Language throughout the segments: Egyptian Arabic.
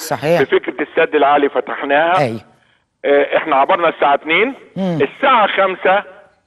صحيح. بفكره السد العالي فتحناها اي آه، احنا عبرنا الساعه 2 مم. الساعه 5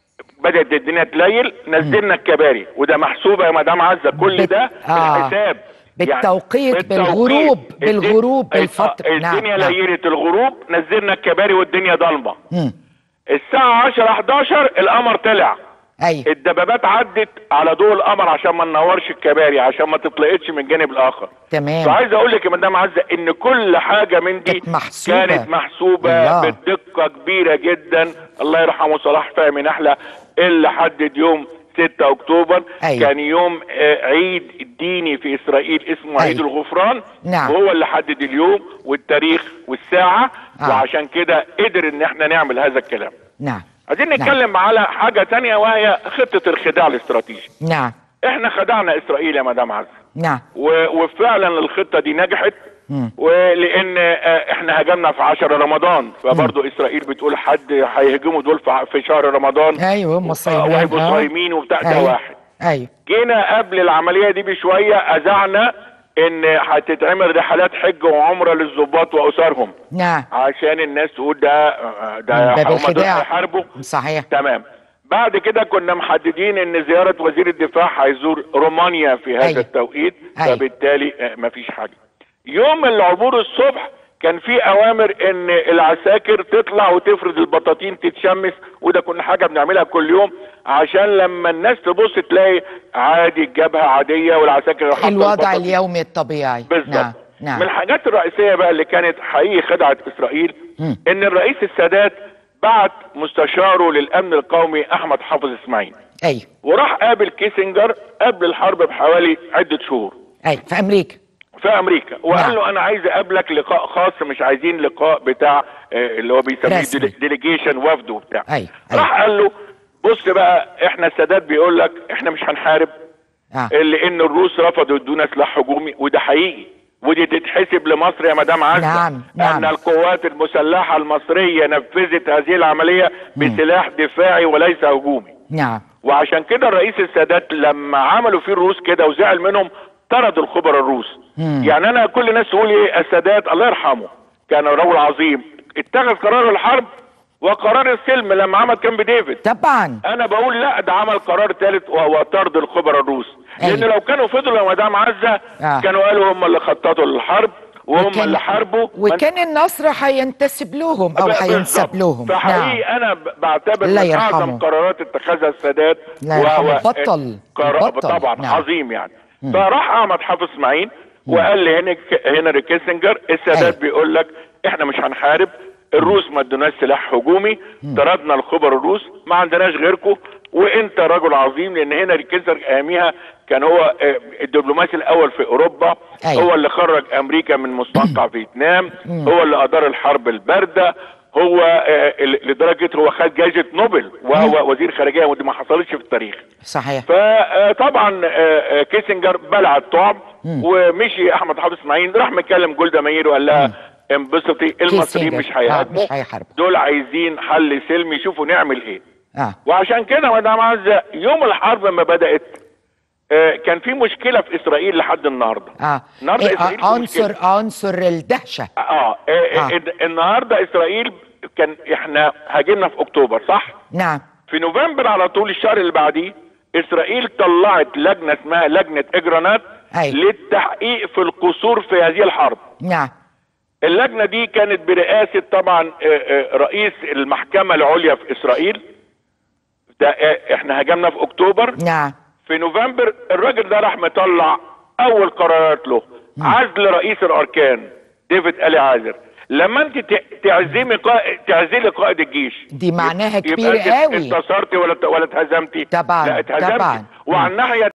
بدات الدنيا تليل نزلنا الكباري وده محسوبه يا مدام عزه كل بت- ده آه. بالحساب بالتوقيت، بالغروب، الد- بالغروب، آه، بالفترة. نعم، الدنيا نعم. ليلت الغروب نزلنا الكباري والدنيا ضلمه مم. الساعه 10 11 القمر طلع اي الدبابات عدت على ضوء القمر عشان ما ننورش الكباري عشان ما تطلقتش من الجانب الاخر تمام فعايز اقول لك يا مدام عزه ان كل حاجه من دي كانت محسوبة. كانت محسوبه الله. بدقه كبيره جدا الله يرحمه صلاح فهمي نحله اللي حدد يوم 6 اكتوبر أيوة. كان يوم آه، عيد ديني في اسرائيل اسمه عيد أيوة. الغفران نعم. وهو اللي حدد اليوم والتاريخ والساعه آه. وعشان كده قدر ان احنا نعمل هذا الكلام نعم عايزين نعم. نتكلم على حاجه تانية وهي خطه الخداع الاستراتيجي نعم احنا خدعنا اسرائيل يا مدام عزه نعم و- وفعلا الخطه دي نجحت مم. ولان آه، احنا هاجمنا في 10 رمضان فبرضه اسرائيل بتقول حد هيهجموا دول في- في شهر رمضان ايوه هم آه، صايمين وهيبقوا آه. صايمين وبتاع ده أيوة. واحد ايوه جينا قبل العمليه دي بشويه اذعنا ان هتتعمل رحلات حج وعمره للضباط واسرهم نعم عشان الناس تقول ده ده من باب هم دول الخداع. هيحاربوا صحيح تمام بعد كده كنا محددين ان زيارة وزير الدفاع هيزور رومانيا في هذا أيوة. التوقيت أيوة. فبالتالي آه، مفيش حاجة يوم العبور الصبح كان في اوامر ان العساكر تطلع وتفرد البطاطين تتشمس وده كنا حاجة بنعملها كل يوم عشان لما الناس تبص تلاقي عادي الجبهة عادية والعساكر حاطة الوضع البطاطين. اليومي الطبيعي بالظبط نعم نعم من الحاجات الرئيسيه بقى اللي كانت حقيقي خدعت اسرائيل مم. ان الرئيس السادات بعت مستشاره للامن القومي احمد حافظ اسماعيل ايوه وراح قابل كيسنجر قبل الحرب بحوالي عده شهور ايوه في امريكا في امريكا وقال نعم. له انا عايز اقابلك لقاء خاص مش عايزين لقاء بتاع آه، اللي هو بيسميه رسمي. ديليجيشن وفد وبتاع أيوة، راح قال له بص بقى احنا السادات بيقول لك احنا مش هنحارب اه لان الروس رفضوا يدونا سلاح هجومي وده حقيقي ودي تتحسب لمصر يا مدام عزه نعم، نعم. ان القوات المسلحه المصريه نفذت هذه العمليه بسلاح دفاعي وليس هجومي نعم وعشان كده الرئيس السادات لما عملوا فيه الروس كده وزعل منهم طرد الخبراء الروس مم. يعني انا كل الناس تقول ايه السادات الله يرحمه كان رجل عظيم اتخذ قرار الحرب وقرار السلم لما عمل كامب ديفيد طبعا انا بقول لا ده عمل قرار ثالث وهو طرد الخبراء الروس لان أيوة. لو كانوا فضلوا يا مدام عزه آه. كانوا قالوا هم اللي خططوا للحرب وهم وكان- اللي حاربوا وكان النصر هينتسب لهم او ب- هينسب بالظبط. لهم نعم فحقيقي انا ب- بعتبر الله من اعظم يرحمه. قرارات اتخذها السادات الله يرحمه. وهو بطل. قرار بطل. طبعا نعم. عظيم يعني فراح احمد حافظ اسماعيل وقال لي هنري هنري كيسنجر السادات أيوة. بيقول لك احنا مش هنحارب الروس ما ادوناش سلاح هجومي طردنا الخبر الروس ما عندناش غيركم وانت رجل عظيم لان هنري كيسنجر اياميها كان هو آه، الدبلوماسي الاول في اوروبا أيوة. هو اللي خرج امريكا من مستنقع فيتنام هو اللي ادار الحرب البارده هو آه، ال- لدرجه هو خد جائزه نوبل وهو وزير خارجيه ودي ما حصلتش في التاريخ صحيح فطبعا كيسنجر بلع الطعم ومشي احمد حافظ اسماعيل راح مكلم جولدا مائير وقال لها انبسطي المصريين كيسنجر. مش آه، هيهاجموا مش هيحاربوا. دول عايزين حل سلمي شوفوا نعمل ايه اه وعشان كده مدام عزه يوم الحرب ما بدات آه، كان في مشكله في اسرائيل لحد النهارده اه النهارده إيه، اسرائيل في عنصر مشكلة. عنصر الدهشه اه, آه, آه. آه. النهارده اسرائيل كان احنا هاجمنا في اكتوبر صح؟ نعم في نوفمبر على طول الشهر اللي بعديه اسرائيل طلعت لجنه اسمها لجنه اجرانات أيوة. للتحقيق في القصور في هذه الحرب نعم اللجنه دي كانت برئاسه طبعا آه، آه، رئيس المحكمه العليا في اسرائيل ده آه، احنا هاجمنا في اكتوبر نعم في نوفمبر الراجل ده راح مطلع اول قرارات له عزل رئيس الاركان ديفيد الي عازر لما انت ت- تعزمي قائد تعزلي قائد الجيش دي معناها يبقى كبير انت قوي انتصرتي ولا ولا اتهزمتي طبعا، لا اتهزمتي طبعا. وعلى الناحيه